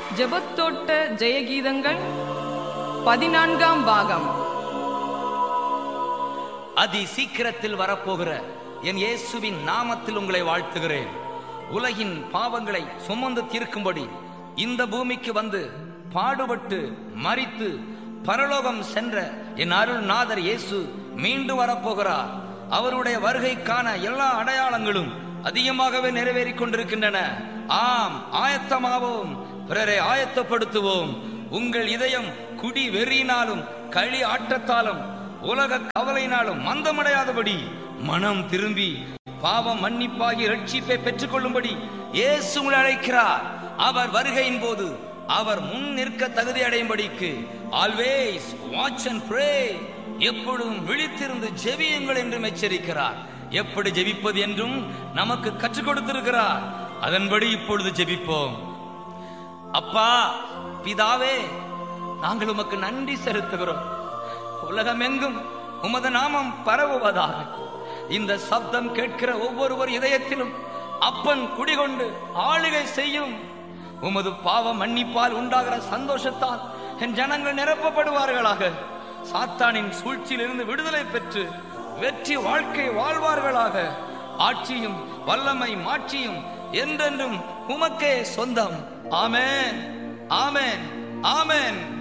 ஜெபத்தோட்ட ஜெயகீதங்கள் பதினான்காம் பாகம் அதி சீக்கிரத்தில் வரப்போகிற என் இயேசுவின் நாமத்தில் உங்களை வாழ்த்துகிறேன் உலகின் பாவங்களை சுமந்து தீர்க்கும்படி இந்த பூமிக்கு வந்து பாடுபட்டு மரித்து பரலோகம் சென்ற என் அருள்நாதர் இயேசு மீண்டு வரப்போகிறார் அவருடைய வருகைக்கான எல்லா அடையாளங்களும் அதிகமாகவே நிறைவேறிக் கொண்டிருக்கின்றன ஆம் ஆயத்தமாவோம் பிறரை ஆயத்தப்படுத்துவோம் உங்கள் இதயம் குடி வெறியினாலும் களி ஆட்டத்தாலும் உலக கவலையினாலும் மந்தமடையாதபடி மனம் திரும்பி பாவம் மன்னிப்பாகி ரட்சிப்பை பெற்றுக்கொள்ளும்படி இயேசு உங்களை அழைக்கிறார் அவர் வருகையின் போது அவர் முன் நிற்க தகுதி அடையும்படிக்கு ஆல்வேஸ் வாட்ச் அண்ட் ப்ரே எப்பொழுதும் விழித்திருந்து ஜெபியுங்கள் என்றும் எச்சரிக்கிறார் எப்படி ஜெபிப்பது என்றும் நமக்கு கற்றுக் கொடுத்திருக்கிறார் அதன்படி இப்பொழுது ஜெபிப்போம் அப்பா பிதாவே நாங்கள் உமக்கு நன்றி செலுத்துகிறோம் உலகமெங்கும் உமது நாமம் பரவுவதாக இந்த சப்தம் கேட்கிற ஒவ்வொருவர் இதயத்திலும் அப்பன் குடிகொண்டு ஆளுகை செய்யும் உமது பாவ மன்னிப்பால் உண்டாகிற சந்தோஷத்தால் என் ஜனங்கள் நிரப்பப்படுவார்களாக சாத்தானின் சூழ்ச்சியிலிருந்து விடுதலை பெற்று வெற்றி வாழ்க்கை வாழ்வார்களாக ஆட்சியும் வல்லமை மாட்சியும் என்றென்றும் உமக்கே சொந்தம் ஆமென் ஆமென் ஆமென்